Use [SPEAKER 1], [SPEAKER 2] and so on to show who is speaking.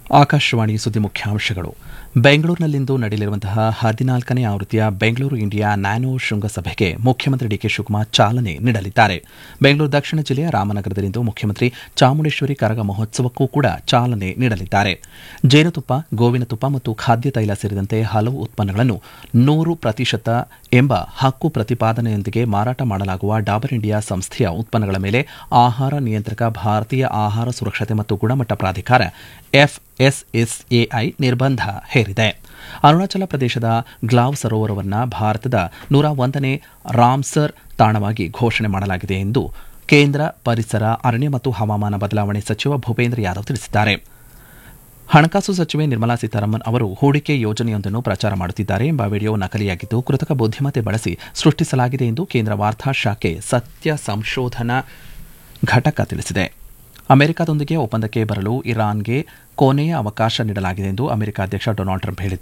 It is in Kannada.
[SPEAKER 1] ಆಕಾಶವಾಣಿ ಸುದ್ದಿ ಮುಖ್ಯಾಂಶಗಳು ಬೆಂಗಳೂರಿನಲ್ಲಿಂದು ನಡೆಯಲಿರುವಂತಹ ಹದಿನಾಲ್ಕನೇ ಆವೃತ್ತಿಯ ಬೆಂಗಳೂರು ಇಂಡಿಯಾ ನ್ಯಾನೋ ಶೃಂಗಸಭೆಗೆ ಮುಖ್ಯಮಂತ್ರಿ ಡಿಕೆ ಶಿವಕುಮಾರ್ ಚಾಲನೆ ನೀಡಲಿದ್ದಾರೆ ಬೆಂಗಳೂರು ದಕ್ಷಿಣ ಜಿಲ್ಲೆಯ ರಾಮನಗರದಲ್ಲಿಂದು ಮುಖ್ಯಮಂತ್ರಿ ಚಾಮುಂಡೇಶ್ವರಿ ಕರಗ ಮಹೋತ್ಸವಕ್ಕೂ ಕೂಡ ಚಾಲನೆ ನೀಡಲಿದ್ದಾರೆ ಜೇನುತುಪ್ಪ ಗೋವಿನ ತುಪ್ಪ ಮತ್ತು ಖಾದ್ಯ ತೈಲ ಸೇರಿದಂತೆ ಹಲವು ಉತ್ಪನ್ನಗಳನ್ನು ನೂರು ಪ್ರತಿಶತ ಎಂಬ ಹಕ್ಕು ಪ್ರತಿಪಾದನೆಯೊಂದಿಗೆ ಮಾರಾಟ ಮಾಡಲಾಗುವ ಡಾಬರ್ ಇಂಡಿಯಾ ಸಂಸ್ಥೆಯ ಉತ್ಪನ್ನಗಳ ಮೇಲೆ ಆಹಾರ ನಿಯಂತ್ರಕ ಭಾರತೀಯ ಆಹಾರ ಸುರಕ್ಷತೆ ಮತ್ತು ಗುಣಮಟ್ಟ ಪ್ರಾಧಿಕಾರ ಎಫ್ಎಸ್ಎಸ್ಎಐ ನಿರ್ಬಂಧ ಹೇರಿದೆ ಅರುಣಾಚಲ ಪ್ರದೇಶದ ಗ್ಲಾವ್ ಸರೋವರವನ್ನು ಭಾರತದ ನೂರ ಒಂದನೇ ರಾಮ್ಸರ್ ತಾಣವಾಗಿ ಘೋಷಣೆ ಮಾಡಲಾಗಿದೆ ಎಂದು ಕೇಂದ್ರ ಪರಿಸರ ಅರಣ್ಯ ಮತ್ತು ಹವಾಮಾನ ಬದಲಾವಣೆ ಸಚಿವ ಭೂಪೇಂದ್ರ ಯಾದವ್ ತಿಳಿಸಿದ್ದಾರೆ ಹಣಕಾಸು ಸಚಿವೆ ನಿರ್ಮಲಾ ಸೀತಾರಾಮನ್ ಅವರು ಹೂಡಿಕೆ ಯೋಜನೆಯೊಂದನ್ನು ಪ್ರಚಾರ ಮಾಡುತ್ತಿದ್ದಾರೆ ಎಂಬ ವಿಡಿಯೋ ನಕಲಿಯಾಗಿದ್ದು ಕೃತಕ ಬುದ್ಧಿಮತ್ತೆ ಬಳಸಿ ಸೃಷ್ಟಿಸಲಾಗಿದೆ ಎಂದು ಕೇಂದ್ರ ವಾರ್ತಾ ಶಾಖೆ ಸತ್ಯ ಸಂಶೋಧನಾ ಘಟಕ ತಿಳಿಸಿದೆ ಅಮೆರಿಕದೊಂದಿಗೆ ಒಪ್ಪಂದಕ್ಕೆ ಬರಲು ಇರಾನ್ಗೆ ಕೊನೆಯ ಅವಕಾಶ ನೀಡಲಾಗಿದೆ ಎಂದು ಅಮೆರಿಕ ಅಧ್ಯಕ್ಷ ಡೊನಾಲ್ಡ್ ಟ್ರಂಪ್ ಹೇಳಿದ್ದಾರೆ